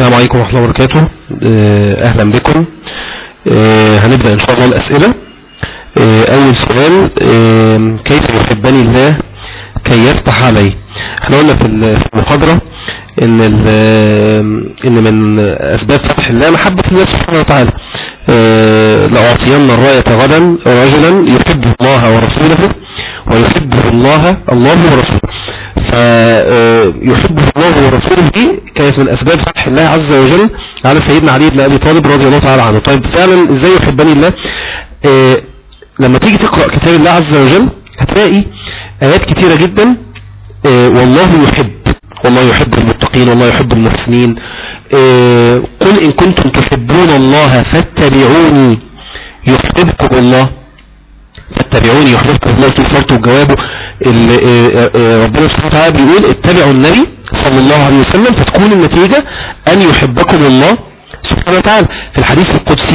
السلام عليكم ورحمة الله وبركاته آه، اهلا بكم آه، هنبدأ ان شاء الله الاسئلة آه، اول سؤال آه، كيف يحبني الله كي يفتح علي احنا قلنا في ال- في المحاضرة ان ال- آه، ان من اسباب فتح الله محبة الله سبحانه وتعالى آه، لأعطين الراية غدا رجلا يحب الله ورسوله ويحبه الله الله ورسوله فيحبه الله ورسوله دي كانت من اسباب فتح الله عز وجل على سيدنا علي بن ابي طالب رضي الله تعالى عنه طيب فعلا ازاي يحبني الله آه، لما تيجي تقرأ كتاب الله عز وجل هتلاقي ايات كتيرة جدا آه، والله يحب والله يحب المتقين والله يحب المحسنين آه، قل ان كنتم تحبون الله فاتبعوني يحببكم الله فاتبعوني يحببكم الله في صورته وجوابه ال- آه، آه، ربنا سبحانه وتعالى بيقول اتبعوا النبي صلى الله عليه وسلم فتكون النتيجة ان يحبكم الله سبحانه وتعالى في الحديث القدسي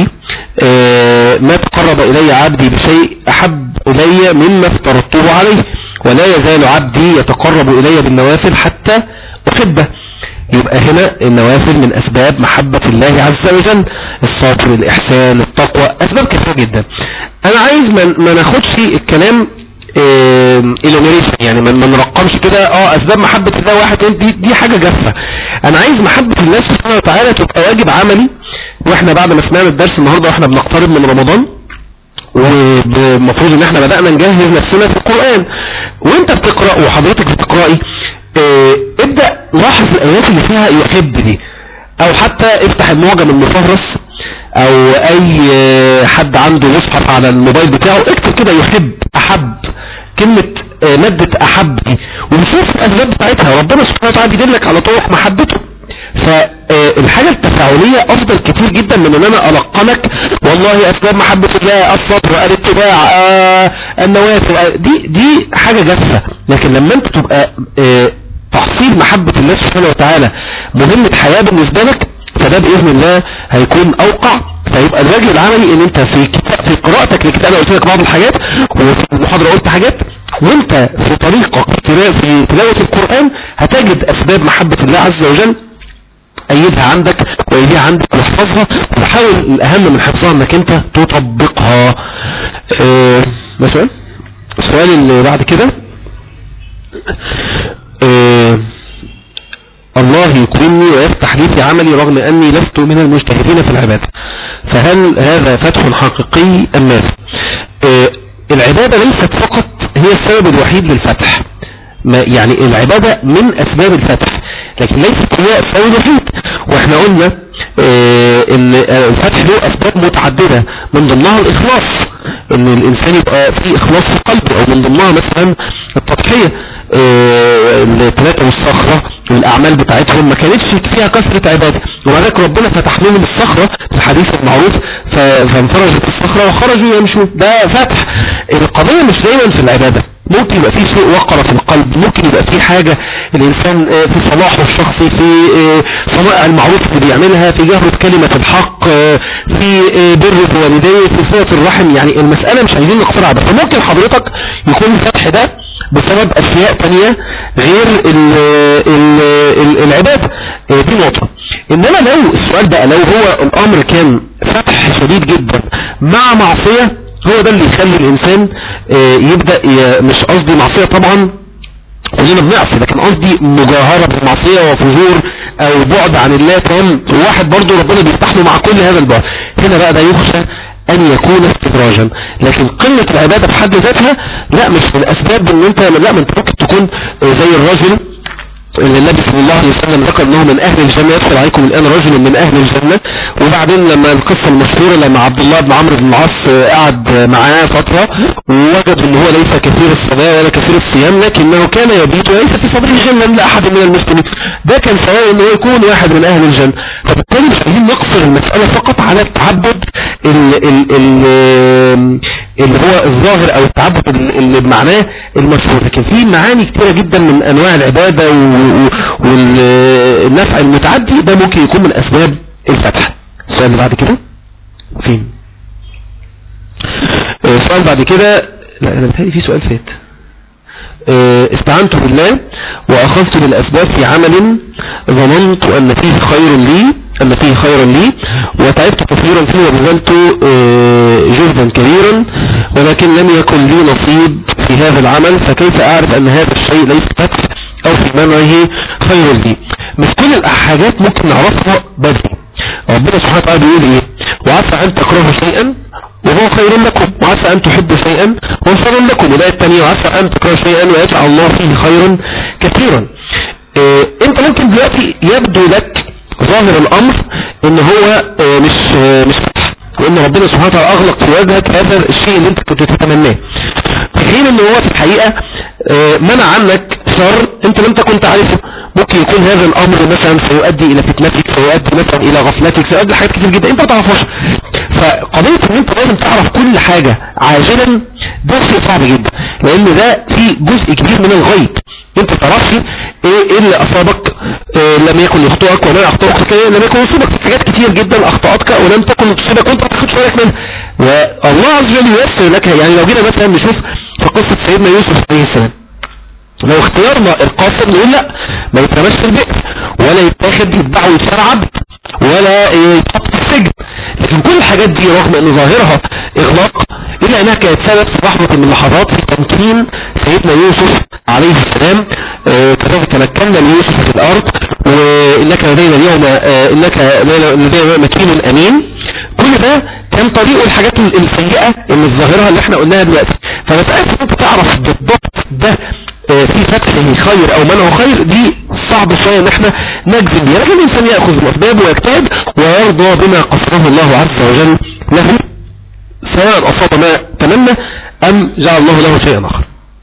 آه، ما تقرب الي عبدي بشيء احب الي مما افترضته عليه ولا يزال عبدي يتقرب الي بالنوافل حتى احبه يبقى هنا النوافل من اسباب محبة الله عز وجل الصبر الاحسان التقوى اسباب كثيرة جدا انا عايز ما ما ناخدش الكلام الانوريشن يعني ما ما نرقمش كده اه اسباب محبة الله واحد اتنين، دي, دي حاجة جافة انا عايز محبة الله سبحانه وتعالى تبقى واجب عملي واحنا بعد ما سمعنا الدرس النهاردة واحنا بنقترب من رمضان والمفروض ان احنا بدأنا نجهز نفسنا في القرآن وانت بتقرأ وحضرتك بتقرأي اه ابدأ لاحظ الايات اللي فيها يحب دي او حتى افتح المعجم المفهرس او اي اه، حد عنده مصحف على الموبايل بتاعه اكتب كده يحب احب كلمة اه، مادة احب دي وشوف الاسباب بتاعتها ربنا سبحانه وتعالى بيدلك على طرق محبته فالحاجة التفاعلية افضل كتير جدا من ان انا القنك والله اسباب محبة الله الصبر الاتباع آه، النوافل آه، دي دي حاجة جافة لكن لما انت تبقى آه، تحصيل محبة الله سبحانه وتعالى مهمة حياة بالنسبة لك فده بإذن الله هيكون أوقع فيبقى الواجب العملي ان انت في كتاب في قراءتك لكتاب انا قلت لك بعض الحاجات وفي المحاضرة قلت حاجات وانت في طريقك في تلا- في تلاوة القرآن هتجد اسباب محبة الله عز وجل ايدها عندك وايديها عندك واحفظها وحاول الاهم من حفظها انك انت تطبقها آه، مثلا السؤال اللي بعد كده آه، الله يكرمني ويفتح لي في عملي رغم اني لست من المجتهدين في العبادة فهل هذا فتح حقيقي ام ماذا آه، العبادة ليست فقط هي السبب الوحيد للفتح ما يعني العبادة من اسباب الفتح لكن ليست هي السبب الوحيد واحنا قلنا آه، ان آه، الفتح له اسباب متعددة من ضمنها الاخلاص ان الانسان يبقى فيه اخلاص في قلبه او من ضمنها مثلا التضحية آه، الثلاثة والصخرة والاعمال بتاعتهم ما كانتش فيها كثرة عبادة ومع ذلك ربنا فتح لهم الصخرة في الحديث المعروف ف- فانفرجت الصخرة وخرجوا يمشوا ده فتح القضية مش دايما في العبادة ممكن يبقى فيه سوء وقرة في القلب ممكن يبقى فيه حاجة الانسان آه، في صلاحه الشخصي في آه، صنائع المعروف اللي بيعملها في جهر كلمة الحق آه، في آه، بر الوالدين في صلة الرحم يعني المسألة مش عايزين نقصرها بس فممكن حضرتك يكون الفتح ده بسبب اشياء تانية غير ال ال ال العبادة آه، دي نقطة انما لو السؤال بقى لو هو الامر كان فتح شديد جدا مع معصية هو ده اللي يخلي الانسان آه، يبدأ ي- مش قصدي معصية طبعا كلنا بنعصي لكن قصدي مجاهرة بالمعصية وفجور او بعد عن الله تام وواحد برضه ربنا بيفتح له مع كل هذا البعد هنا بقى ده يخشى ان يكون استدراجا لكن قلة العبادة بحد ذاتها لا مش من اسباب ان انت لا ما انت ممكن تكون آه، زي الرجل اللي النبي صلى الله عليه وسلم ذكر انه من اهل الجنة يدخل عليكم الان رجل من اهل الجنة وبعدين لما القصة المشهورة لما عبد الله بن عمرو بن العاص آه، قعد آه، معاه فترة ووجد ان هو ليس كثير الصلاة ولا كثير الصيام لكنه كان يبيت وليس في صدره غلا لاحد من المسلمين ده كان سواء انه يكون واحد من اهل الجنة فبالتالي مش عايزين نقصر المسألة فقط على التعبد ال ال ال اللي هو الظاهر او التعبد ال- اللي بمعناه المشهور لكن في معاني كتيرة جدا من انواع العبادة والنفع المتعدي ده ممكن يكون من اسباب الفتح السؤال اللي بعد كده فين آه، السؤال بعد كده لا انا بتهيألي في سؤال فات آه، استعنت بالله واخذت بالاسباب في عمل ظننت ان فيه خير لي أن فيه خيرا لي وتعبت كثيرا فيه وبذلت آه، جهدا كبيرا ولكن لم يكن لي نصيب في هذا العمل فكيف أعرف أن هذا الشيء ليس فتح أو في منعه خير لي مش كل الحاجات ممكن نعرفها بدري ربنا سبحانه وتعالى بيقول ايه وعسى ان تكرهوا شيئا وهو خير لكم وعسى ان تحبوا شيئا وهو شر لكم الآية الثانية وعسى ان تكرهوا شيئا ويجعل الله فيه خيرا كثيرا إيه انت ممكن دلوقتي يبدو لك ظاهر الامر ان هو إيه مش إيه مش فتح وان ربنا سبحانه وتعالى اغلق في وجهك هذا الشيء اللي انت كنت تتمناه في حين ان هو في الحقيقة إيه منع عنك شر انت لم تكن تعرفه ممكن يكون هذا الامر مثلا سيؤدي الى فتنتك سيؤدي مثلا الى غفلتك سيؤدي لحاجات كتير جدا انت ما تعرفهاش فقضية ان انت لازم تعرف كل حاجة عاجلا ده شيء صعب جدا لان ده في جزء كبير من الغيب انت تعرفش ايه, ايه اللي اصابك إيه لم يكن يخطئك ولا يخطئك لم يكن يصيبك في حاجات كتير جدا اخطأتك ولم تكن تصيبك وانت ما تاخدش بالك منها والله عز وجل ييسر لك يعني لو جينا مثلا نشوف في قصة سيدنا يوسف عليه السلام لو اختيارنا القاصر نقول لا ما يترمش في البئر ولا يتاخد يتباع ويصير عبد ولا يتحط في السجن لكن كل الحاجات دي رغم ان ظاهرها اغلاق الا انها كانت سبب في لحظة من اللحظات في تمكين سيدنا يوسف عليه السلام اه كذلك تمكنا ليوسف في الارض وانك لدينا اليوم اه انك لدينا مكين امين كل ده كان طريقه الحاجات السيئة اللي الظاهرها اللي احنا قلناها دلوقتي فمسألة ان انت تعرف بالضبط ده في فتحه خير او منعه خير دي صعب شوية ان احنا نجزم بيها لكن الانسان يأخذ الاسباب ويجتهد ويرضى بما قصره الله عز وجل له سواء اصاب ما تمنى ام جعل الله له شيئا اخر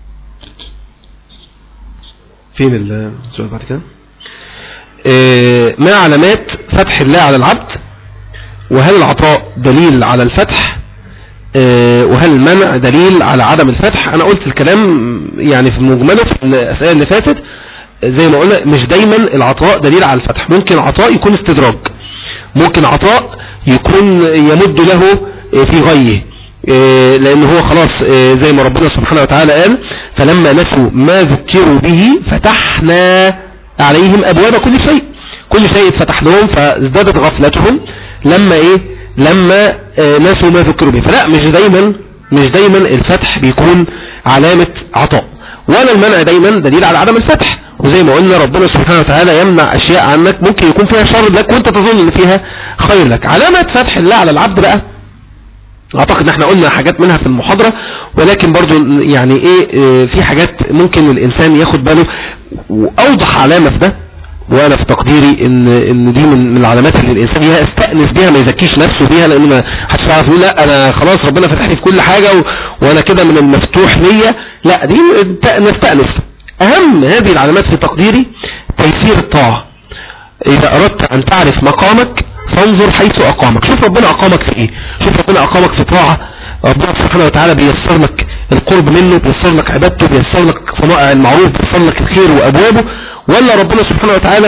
فين السؤال بعد كده اه ما علامات فتح الله على العبد وهل العطاء دليل على الفتح اه وهل المنع دليل على عدم الفتح انا قلت الكلام يعني في مجمله في الاسئله اللي فاتت زي ما قلنا مش دايما العطاء دليل على الفتح ممكن عطاء يكون استدراج ممكن عطاء يكون يمد له في غيه اه لان هو خلاص اه زي ما ربنا سبحانه وتعالى قال فلما نسوا ما ذكروا به فتحنا عليهم ابواب كل شيء كل شيء اتفتح لهم فازدادت غفلتهم لما ايه لما اه نسوا ما ذكروا به فلا مش دايما مش دايما الفتح بيكون علامة عطاء ولا المنع دايما دليل على عدم الفتح وزي ما قلنا ربنا سبحانه وتعالى يمنع اشياء عنك ممكن يكون فيها شر لك وانت تظن ان فيها خير لك علامة فتح الله على العبد بقى اعتقد ان احنا قلنا حاجات منها في المحاضرة ولكن برضو يعني ايه اه في حاجات ممكن الانسان ياخد باله واوضح علامة في ده وانا في تقديري ان ان دي من, من العلامات اللي الانسان يستأنس بيها ما يزكيش نفسه بيها لان ما حدش يعرف يقول لا انا خلاص ربنا فتح لي في كل حاجة و... وانا كده من المفتوح ليا لا دي نستأنس اهم هذه العلامات في تقديري تيسير الطاعة اذا اردت ان تعرف مقامك فانظر حيث اقامك شوف ربنا اقامك في ايه شوف ربنا اقامك في طاعة ربنا سبحانه وتعالى بيسر لك القرب منه بيسر لك عبادته بيسر لك صنائع المعروف بيسر لك الخير وابوابه ولا ربنا سبحانه وتعالى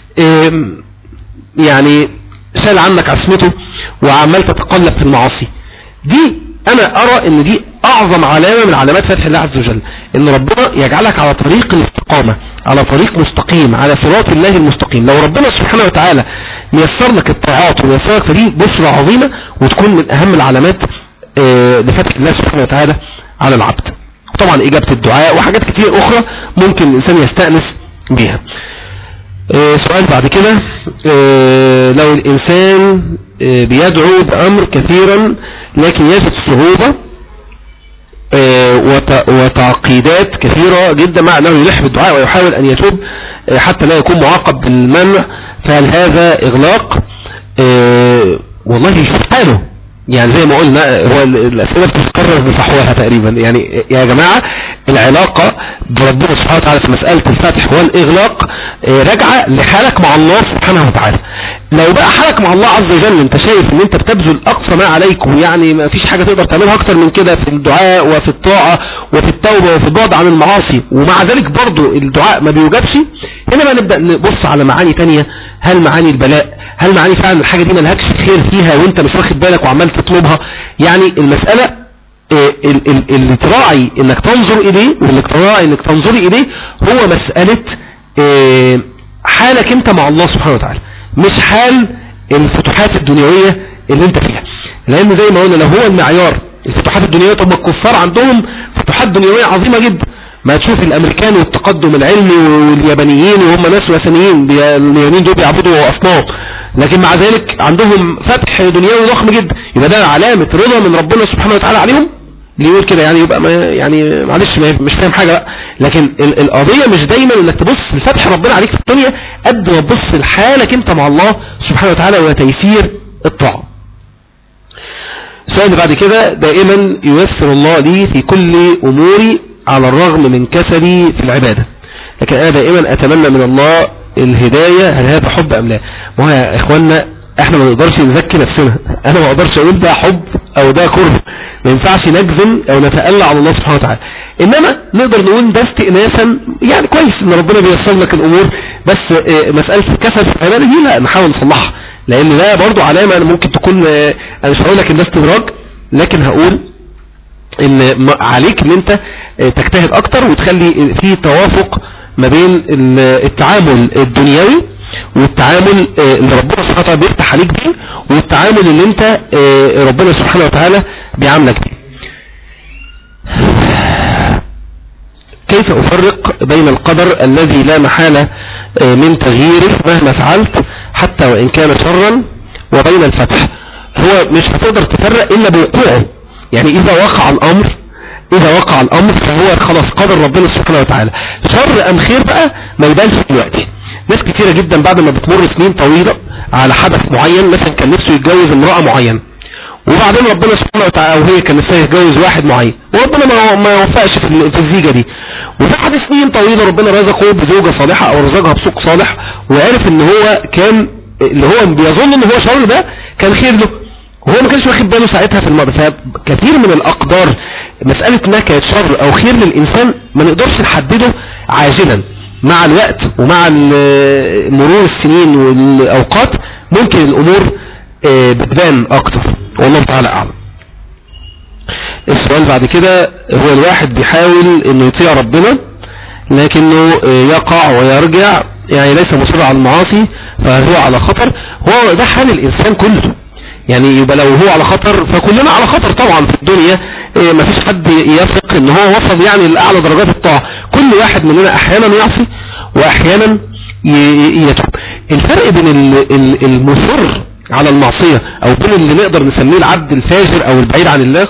يعني شال عنك عصمته وعمال تتقلب في المعاصي دي انا ارى ان دي اعظم علامة من علامات فتح الله عز وجل ان ربنا يجعلك على طريق الاستقامة على طريق مستقيم على صراط الله المستقيم لو ربنا سبحانه وتعالى ميسر لك الطاعات وميسر لك فدي بشرى عظيمة وتكون من اهم العلامات لفتح الله سبحانه وتعالى على العبد طبعا اجابة الدعاء وحاجات كتير اخرى ممكن الانسان يستأنس بيها سؤال بعد كده لو الانسان بيدعو بامر كثيرا لكن يجد صعوبة وتعقيدات كثيرة جدا مع انه يلح بالدعاء ويحاول ان يتوب حتى لا يكون معاقب بالمنع فهل هذا اغلاق والله يشوف حاله يعني زي ما قلنا هو الاسئلة بتتكرر بصحوها تقريبا يعني يا جماعة العلاقة بربنا سبحانه وتعالى في مسألة الفتح والاغلاق راجعة لحالك مع الله سبحانه وتعالى لو بقى حالك مع الله عز وجل انت شايف ان انت بتبذل اقصى ما عليك ويعني ما فيش حاجة تقدر تعملها اكتر من كده في الدعاء وفي الطاعة وفي التوبة وفي البعد عن المعاصي ومع ذلك برضو الدعاء ما بيوجبش هنا بقى نبدأ نبص على معاني تانية هل معاني البلاء هل معاني فعلا الحاجة دي ملهكش خير فيها وانت مش واخد بالك وعمال تطلبها يعني المسألة اللي تراعي انك تنظر اليه وانك تراعي انك تنظري اليه هو مسألة حالك انت مع الله سبحانه وتعالى مش حال الفتوحات الدنيوية اللي انت فيها لان زي ما قلنا لو هو المعيار الفتوحات الدنيوية طب الكفار عندهم فتوحات دنيوية عظيمة جدا ما تشوف الامريكان والتقدم العلمي واليابانيين وهم ناس وثنيين اليابانيين دول بيعبدوا اصنام لكن مع ذلك عندهم فتح دنيوي ضخم جدا يبقى ده علامة رضا من ربنا سبحانه وتعالى عليهم اللي يقول كده يعني يبقى ما يعني معلش مش فاهم حاجة بقى لكن القضية مش دايما انك تبص لفتح ربنا عليك في الدنيا قد ما تبص لحالك انت مع الله سبحانه وتعالى وتيسير الطاعة السؤال بعد كده دائما ييسر الله لي في كل اموري على الرغم من كسلي في العبادة لكن انا دائما اتمنى من الله الهداية هل هذا حب ام لا ما هو يا اخوانا احنا ما نقدرش نزكي نفسنا انا ما اقدرش اقول ده حب او ده كره ما ينفعش نجزم او نتألى على الله سبحانه وتعالى انما نقدر نقول ده استئناسا يعني كويس ان ربنا بيسر لك الامور بس اه مسألة الكسل في العبادة دي لا نحاول نصلحها لان ده برضو علامة ممكن تكون اه انا مش هقول لك الناس تدراج لكن هقول ان عليك ان انت اه تجتهد اكتر وتخلي في توافق ما بين التعامل الدنيوي والتعامل اللي ربنا سبحانه وتعالى بيفتح عليك بيه والتعامل اللي انت ربنا سبحانه وتعالى بيعاملك بيه كيف افرق بين القدر الذي لا محالة من تغييره مهما فعلت حتى وان كان شرا وبين الفتح هو مش هتقدر تفرق الا بوقوعه يعني اذا وقع الامر اذا وقع الامر فهو خلاص قدر ربنا سبحانه وتعالى شر ام خير بقى ما يبانش دلوقتي ناس كتيرة جدا بعد ما بتمر سنين طويلة على حدث معين مثلا كان نفسه يتجوز امرأة معينة وبعدين ربنا سبحانه وتعالى او هي كان نفسها يتجوز واحد معين وربنا ما ما يوفقش في الزيجة دي وبعد سنين طويلة ربنا رزقه بزوجة صالحة او رزقها بسوق صالح وعرف ان هو كان اللي هو بيظن ان هو شر ده كان خير له وهو ما كانش واخد باله ساعتها في الماضي فكثير من الاقدار مسألة انها كانت شر او خير للانسان ما نقدرش نحدده عاجلا مع الوقت ومع مرور السنين والاوقات ممكن الامور بتبان اكتر والله تعالى اعلم السؤال بعد كده هو الواحد بيحاول انه يطيع ربنا لكنه يقع ويرجع يعني ليس مصر على المعاصي فهو على خطر هو ده حال الانسان كله يعني يبقى لو هو على خطر فكلنا على خطر طبعا في الدنيا ما فيش حد يثق ان هو وصل يعني لأعلى درجات الطاعة كل واحد مننا احيانا يعصي واحيانا يتوب الفرق بين المصر على المعصية او بين اللي نقدر نسميه العبد الفاجر او البعيد عن الله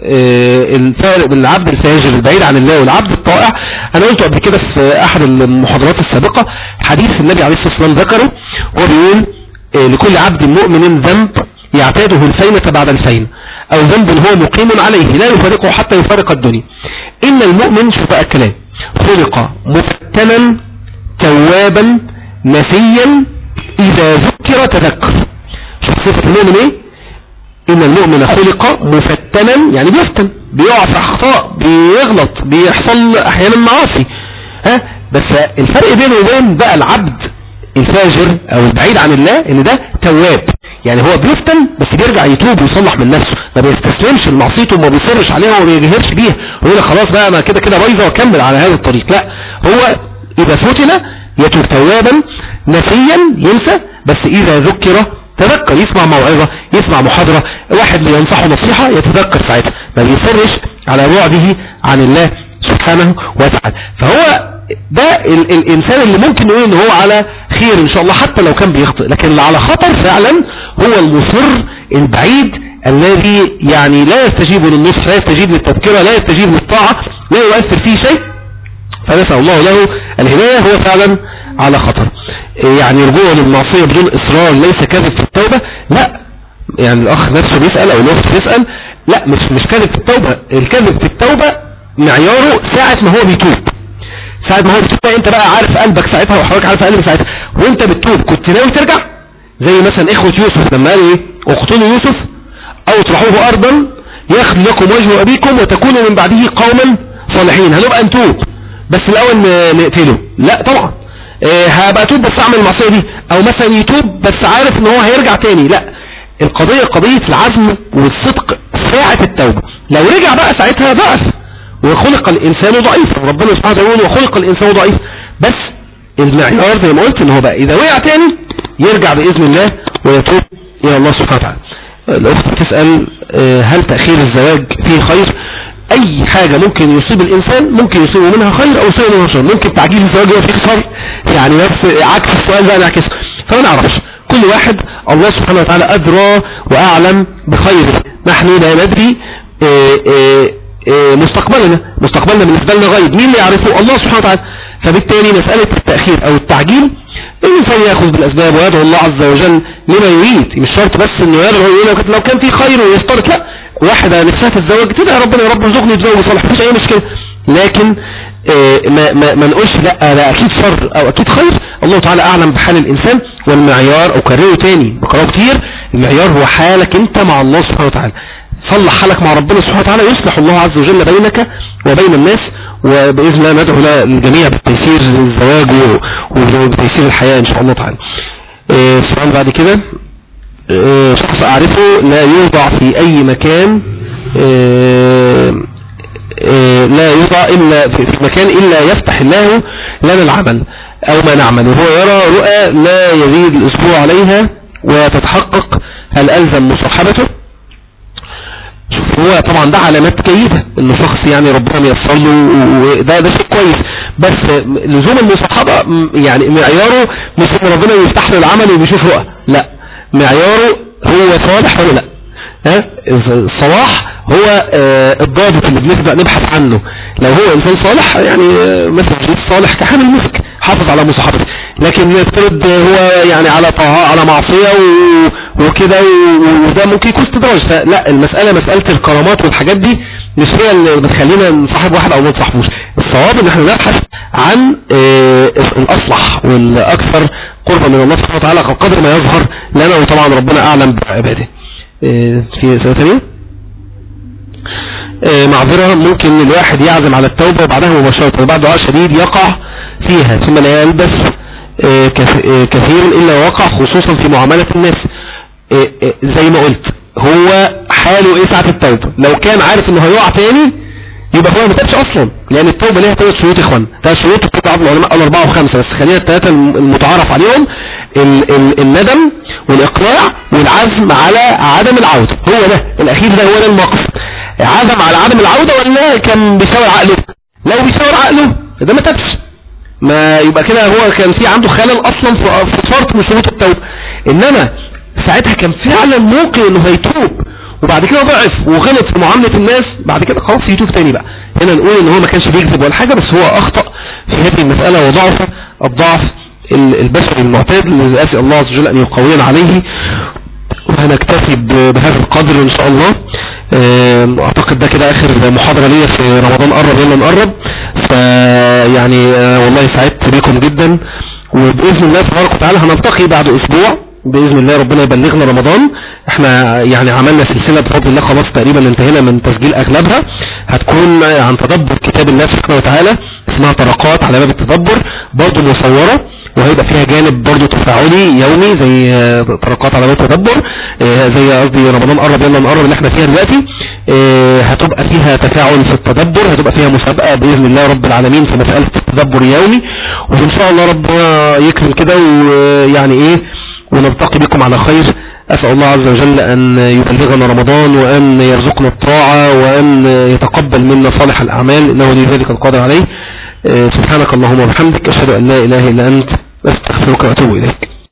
الفرق بين العبد الفاجر البعيد عن الله والعبد الطائع انا قلته قبل كده في احد المحاضرات السابقة حديث النبي عليه الصلاة والسلام ذكره هو بيقول لكل عبد مؤمن ذنب يعتاده الفينة بعد الفينة او ذنب هو مقيم عليه لا يفارقه حتى يفارق الدنيا ان المؤمن شوف بقى الكلام خلق مفتنا توابا نسيا اذا ذكر تذكر شوف صفة المؤمن ايه ان المؤمن خلق مفتنا يعني بيفتن بيقع في اخطاء بيغلط بيحصل احيانا معاصي ها بس الفرق بينه وبين بقى العبد الفاجر او البعيد عن الله ان ده تواب يعني هو بيفتن بس بيرجع يتوب ويصلح من نفسه ما بيستسلمش لمعصيته وما بيصرش عليها وما بيجهرش بيها ويقول خلاص بقى انا كده كده بايظه واكمل على هذا الطريق لا هو اذا فتن يتوب توابا نسيا ينسى بس اذا ذكر تذكر يسمع موعظة يسمع محاضرة واحد ينصحه نصيحة يتذكر ساعتها ما بيصرش على بعده عن الله سبحانه وتعالى فهو ده ال الانسان اللي ممكن نقول ان هو على خير ان شاء الله حتى لو كان بيخطئ لكن اللي على خطر فعلا هو المصر البعيد الذي يعني لا يستجيب للنصح لا يستجيب للتذكرة لا يستجيب للطاعة لا يؤثر فيه شيء فنسأل الله له الهداية هو فعلا على خطر يعني رجوع للمعصية بدون اصرار ليس كذب في التوبة لا يعني الاخ نفسه بيسأل او الاخت بيسأل لا مش مش كذب في التوبة الكذب في التوبة معياره ساعة ما هو بيتوب ساعة ما هو بتوب انت بقى عارف قلبك ساعتها وحضرتك عارف قلبك ساعتها وانت بتتوب كنت ناوي ترجع زي مثلا اخوة يوسف لما قالوا ايه اقتلوا يوسف او اطرحوه ارضا ياخذ لكم وجه ابيكم وتكونوا من بعده قوما صالحين هنبقى نتوب بس الاول نقتله لا طبعا اه هبقى اتوب بس اعمل المعصيه دي او مثلا يتوب بس عارف ان هو هيرجع تاني لا القضية قضية العزم والصدق ساعة التوبة لو رجع بقى ساعتها ضعف وخلق الانسان ضعيفا ربنا سبحانه وتعالى يقول وخلق الانسان ضعيف بس المعيار زي ما قلت ان هو بقى اذا وقع تاني يرجع باذن الله ويتوب الى الله سبحانه وتعالى الاخت بتسأل آه، هل تأخير الزواج فيه خير اي حاجة ممكن يصيب الانسان ممكن يصيبه منها خير او يصيبه منها شر ممكن تعجيل الزواج فيه خير يعني بس عكس السؤال ده نعكسه فما نعرفش كل واحد الله سبحانه وتعالى ادرى واعلم بخيره نحن لا ندري آه، آه، مستقبلنا مستقبلنا بالنسبة لنا غيب مين اللي يعرفه الله سبحانه وتعالى فبالتالي مسألة التأخير او التعجيل الإنسان يأخذ بالأسباب ويدعو الله عز وجل لما يريد مش شرط بس انه يدعو يقول لو كان في خير ويشترط لا واحدة نفسها تتزوج تدعي ربنا يا رب ارزقني اتزوج صالح مفيش اي مشكلة لكن آه، ما ما ما نقولش لا لا اكيد شر او اكيد خير الله تعالى اعلم بحال الانسان والمعيار او كرره تاني بقراه كتير المعيار هو حالك انت مع الله سبحانه وتعالى صلح حالك مع ربنا سبحانه وتعالى يصلح الله عز وجل بينك وبين الناس وبإذن الله ندعو للجميع بالتيسير للزواج وبتيسير الحياة إن شاء الله تعالى آه، السؤال بعد كده آه، شخص أعرفه لا يوضع في أي مكان آه، لا يوضع إلا في مكان إلا يفتح الله لنا العمل أو ما نعمل وهو يرى رؤى لا يزيد الأسبوع عليها وتتحقق هل ألزم مصاحبته هو طبعا ده علامات جيدة انه شخص يعني ربنا ييسر له وده ده شيء كويس بس لزوم المصاحبة يعني معياره مش ان ربنا يفتح له العمل وبيشوف رؤى لا معياره هو صالح ولا لا ها الصلاح هو آه، الضابط اللي بنبدأ نبحث عنه لو هو انسان صالح يعني آه، مثلا صالح كحامل مسك حافظ على مصاحبته لكن يفترض هو يعني على طه على معصية وكده وده ممكن يكون استدراج فلا المسألة مسألة الكرامات والحاجات دي مش هي اللي بتخلينا نصاحب واحد او ما نصاحبوش الصواب ان احنا نبحث عن آه، الاصلح والاكثر قربا من الله سبحانه وتعالى قدر ما يظهر لنا وطبعا ربنا اعلم بعباده آه، في سنة ثانية آه، معذرة ممكن الواحد يعزم على التوبة وبعدها مباشرة بعد دعاء شديد يقع فيها ثم لا يلبس كثير إلا وقع خصوصا في معاملة الناس زي ما قلت هو حاله ايه ساعة التوبة لو كان عارف انه هيقع تاني يبقى هو ما تابش اصلا لان التوبة ليها ثلاث شروط يا اخوان ثلاث شروط بتتعب العلماء الاربعة وخمسة بس خلينا الثلاثة المتعارف عليهم ال ال الندم والاقلاع والعزم على عدم العودة هو ده الاخير ده هو ده الموقف عزم على عدم العودة ولا كان بيشاور عقله لو بيشاور عقله ده ما تابش ما يبقى كده هو كان في عنده خلل اصلا في شرط من شروط التوبة انما ساعتها كان فعلا ممكن انه هيتوب وبعد كده ضعف وغلط في معاملة الناس بعد كده خلاص يتوب تاني بقى هنا نقول ان هو ما كانش بيكذب ولا حاجة بس هو اخطأ في هذه المسألة وضعف الضعف البشري المعتاد الذي اسأل الله عز وجل ان يقوينا عليه وهنكتفي بهذا القدر ان شاء الله اعتقد ده كده اخر محاضرة ليا في رمضان قرب يلا نقرب فيعني آه، والله سعدت بكم جدا وبإذن الله تبارك وتعالى هنلتقي بعد اسبوع بإذن الله ربنا يبلغنا رمضان احنا يعني عملنا سلسلة بفضل الله خلاص تقريبا انتهينا من تسجيل اغلبها هتكون عن تدبر كتاب الله سبحانه وتعالى اسمها طرقات على باب التدبر برضه مصورة وهيبقى فيها جانب برضه تفاعلي يومي زي طرقات على باب التدبر اه، زي قصدي رمضان قرب يلا نقرب اللي احنا فيها دلوقتي اه، هتبقى فيها تفاعل في التدبر هتبقى فيها مسابقة بإذن الله رب العالمين في مسألة التدبر يومي وإن شاء الله ربنا يكرم كده ويعني ايه ونلتقي بكم على خير أسأل الله عز وجل أن يبلغنا رمضان وأن يرزقنا الطاعة وأن يتقبل منا صالح الأعمال إنه لذلك القادر عليه آه، سبحانك اللهم وبحمدك أشهد أن لا إله إلا أنت أستغفرك وأتوب إليك